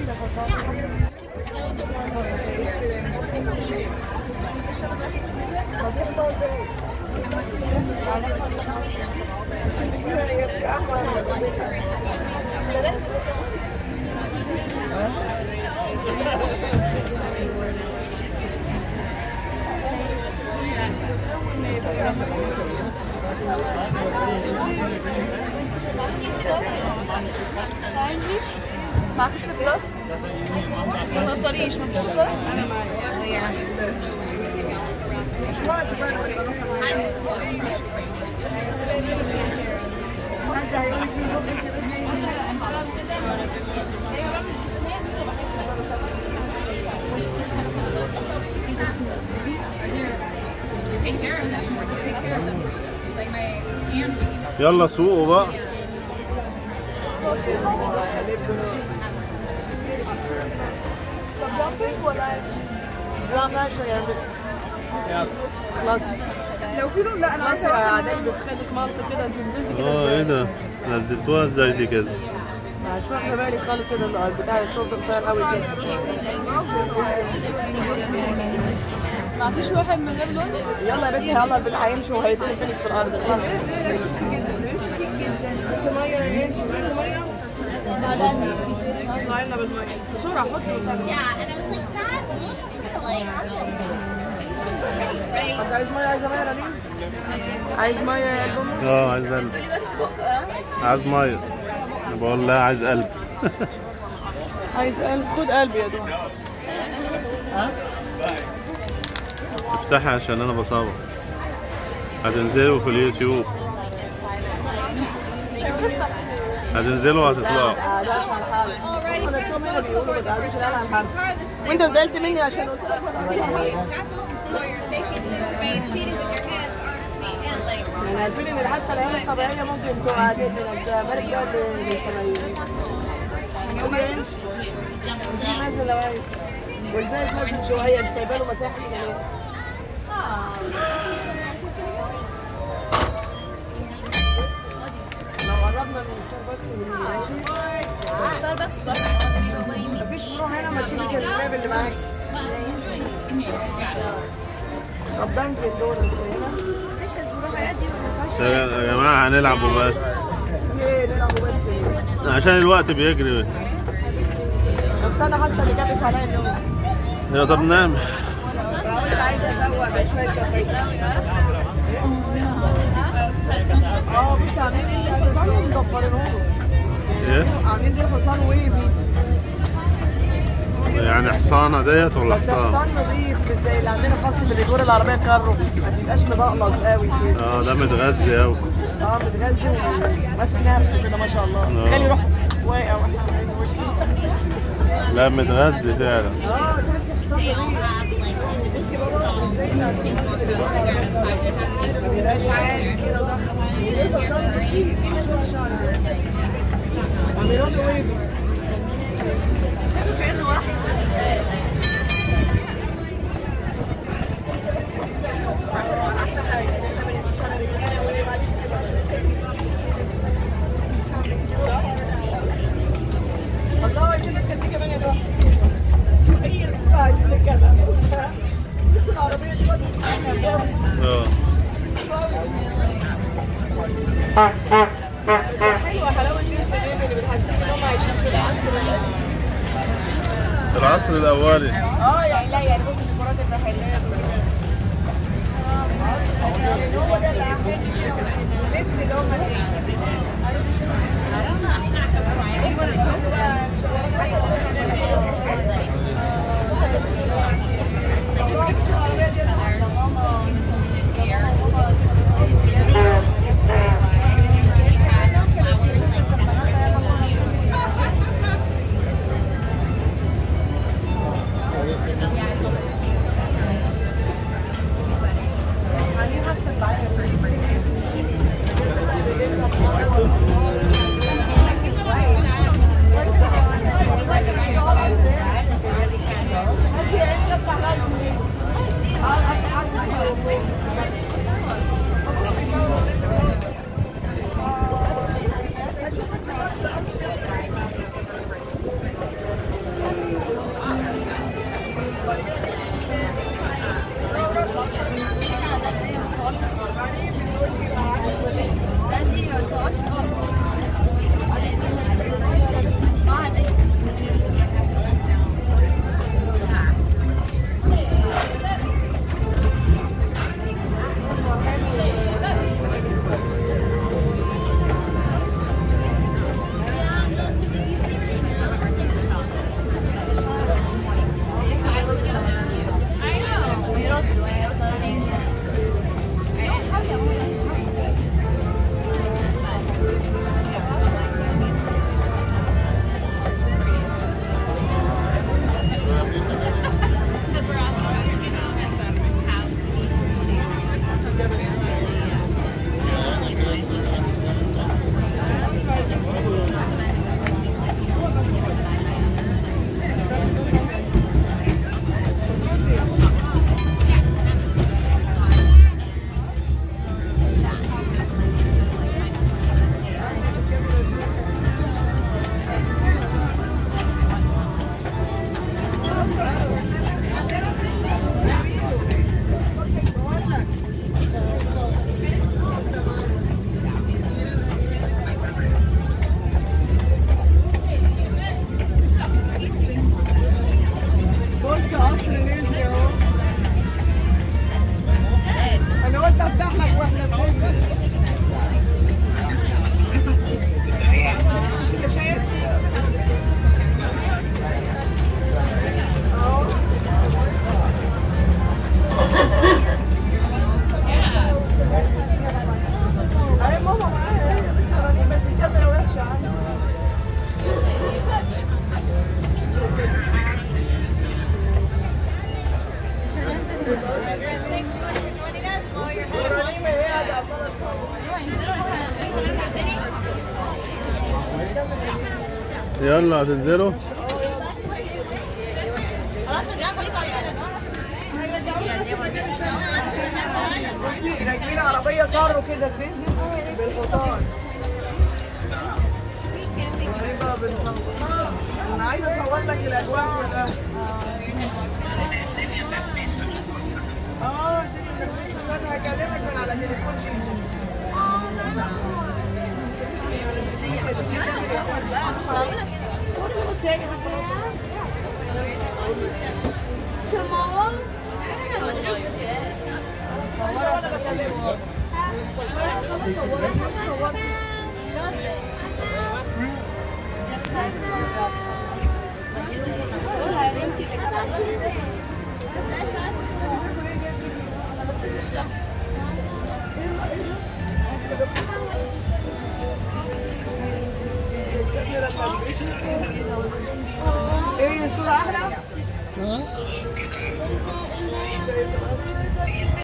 معكش البلس؟ ما تهزريش ما فيش بلس؟ Take care of them. Just take care of them. Like my auntie. يلا سوقوا بقى لا ماشي يا خلاص لو في لون لا انا خلاص عايزه يا واحدة عادل بخدك مالطه كده انت نزلتي كده اه ايه ازاي؟ ده نزلتوها ازاي دي كده مش واخده بالي خالص كده بتاع الشورت قصير قوي كده ما فيش واحد من غير لون؟ يلا يا بنتي يلا البتاع هيمشي وهيتقلب في الارض خلاص انت ميه يا انت معاكي ميه؟ طلعي لنا بالميه بسرعه حطي Yeah, and I was like, that's like, right, انت عايز ميه عايزه ميه يا رنين؟ عايز ميه يا قلبي؟ اه عايز قلب عايز ميه أنا بقول لا عايز قلب عايز قلب خد قلبي يا دوب افتحي عشان انا بصور هتنزلوا في اليوتيوب هتنزلوا وهتطلعوا آه، ده عشان الحرب هم نفسهم هنا بيقولوا ما تقعدوش العيال على الحرب وانت زعلت مني عشان قلت لك ما تعملش for your safety to remain seated with your hands, arms, feet, and legs. يعني عارفين ان حتى الايام الطبيعيه ممكن تقع جدا انت بالك بقى للتمارين قوم يا انت انت نازل لو عايز وازاي تنزل شويه انت سايبه له مساحه كده ليه؟ لو قربنا من ستاربكس ماشي Starbucks buffer. Then you go, what do you mean? مفيش فروع هنا ما تشوفي الكلاب اللي معاك طب دانكن دونتس هنا يا يا جماعه هنلعبوا بس ليه نلعبوا بس ليه؟ عشان الوقت بيجري بس انا حاسه ان كابس عليا النوم يا طب نام فقلت عايزه افوق بشويه كافيه اه بص عاملين ايه الحصان ومدبرينه ايه عاملين دي الحصان ويفي يعني حصانه ديت ولا بس حصان حصان نظيف مش زي اللي عندنا خاص بالرجول العربيه كارو ما بيبقاش مبقلص قوي كده اه ده متغذي قوي اه متغذي وماسك نفسه كده ما شاء الله آه. تخيل يروح واقع واحد لا متغذي فعلا اه تحس حصان They all have like individual songs. ما بيبقاش عادي كده وضخم الحصان بسيط شوف الشعر ده عاملين له ويفي الله عايزين نركب دي كمان يا بابا هي اللي عايزين نركبها بص بص العربية دي برضه اه حلوة حلاوة الناس دي اللي بتحسسك ان هم عايشين في العصر ال- العصر الاولي اه يعني لا يعني بص الديكورات الرحلات يعني هو ده اللي عاملين كده اللبس اللي هم يلا هتنزلوا خلاص رجعت خليك بصي راكبين عربيه كارو كده في ديزني بالحصان غريبه بنصور انا عايزه اصور لك الاجواء كلها اه دي عشان هكلمك من على تليفون جيجي صورها وانا بكلمها خلاص صورت صورت قولها يا بنتي اللي كانت ايه الصورة احلى؟